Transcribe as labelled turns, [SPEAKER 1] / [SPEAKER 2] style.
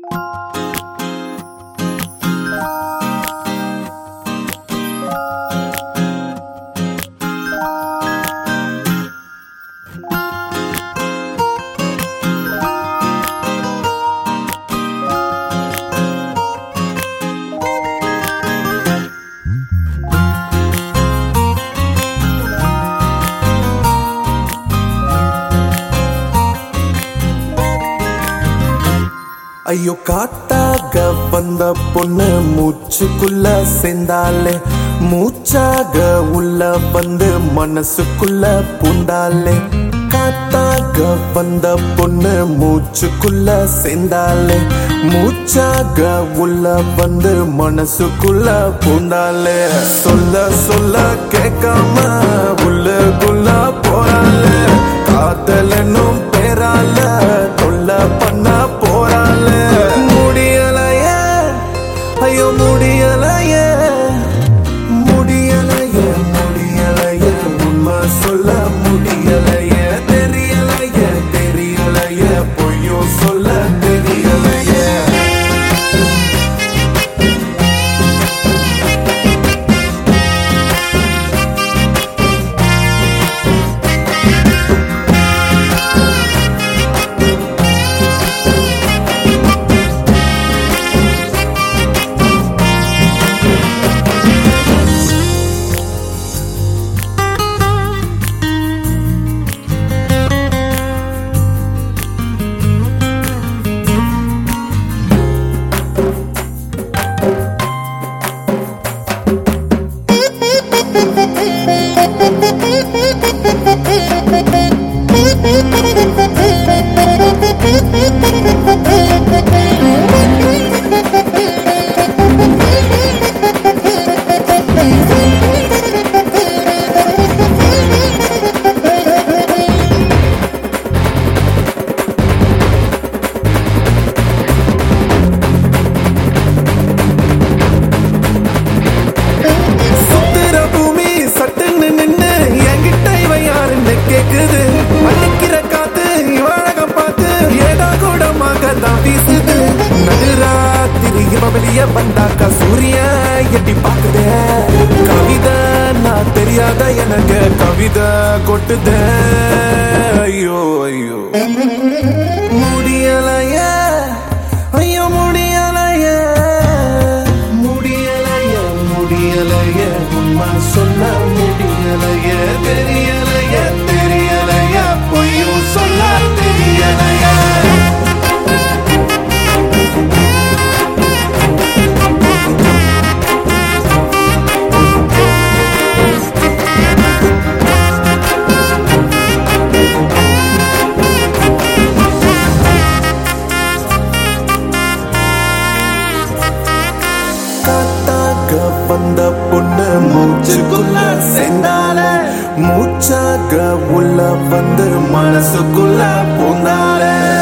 [SPEAKER 1] ஐயோ காத்தாக வந்த பொண்ணு மூச்சுக்குள்ள சேர்ந்தாலே மூச்சாக உள்ள வந்து மனசுக்குள்ள பூந்தாலே காத்தாக வந்த பொண்ணு மூச்சுக்குள்ள சேர்ந்தாலே மூச்சாக உள்ள வந்து மனசுக்குள்ள பூந்தாலே சொல்ல சொல்ல கேட்காம உள்ளுக்குள்ள போறாலே காதலனும் பேரால தொல்ல பண்ண போறால முடியலையே ஐயோ முடியலையே முடியலையே முடியலையே உண்மை சொல்ல முடியலையே தெரியலையே தெரியலையே பொய்யும் சொல்ல தெரியலையே சுத்துற பூமி சட்டுன்னு நின்னு என்கிட்ட இவன் யாருன்னு கேக்குது அடிக்கிற காத்து இவழகம் பார்த்து ஏடா கூடமாக தான் வீசுது நடுராத்திரி இவ வெளிய வந்தாக்கா சூரியன் எட்டி பாக்குதே கவிதை நான் தெரியாத எனக்கு கவிதை கொட்டுதே ஐயோ ஐயோ முடியலையே ஐயோ முடியலையே முடியலையே முடியலையே உண்மை சொல்ல முடியலையே தெரியலையே தெரியலையே பொய்யும் சொல்ல தெரியலையே காத்தாக வந்த பொண்ணு மூச்சுக்குள்ள சேர்ந்தால மூச்சாக உள்ள வந்து மனசுக்குள்ள பூந்தாலே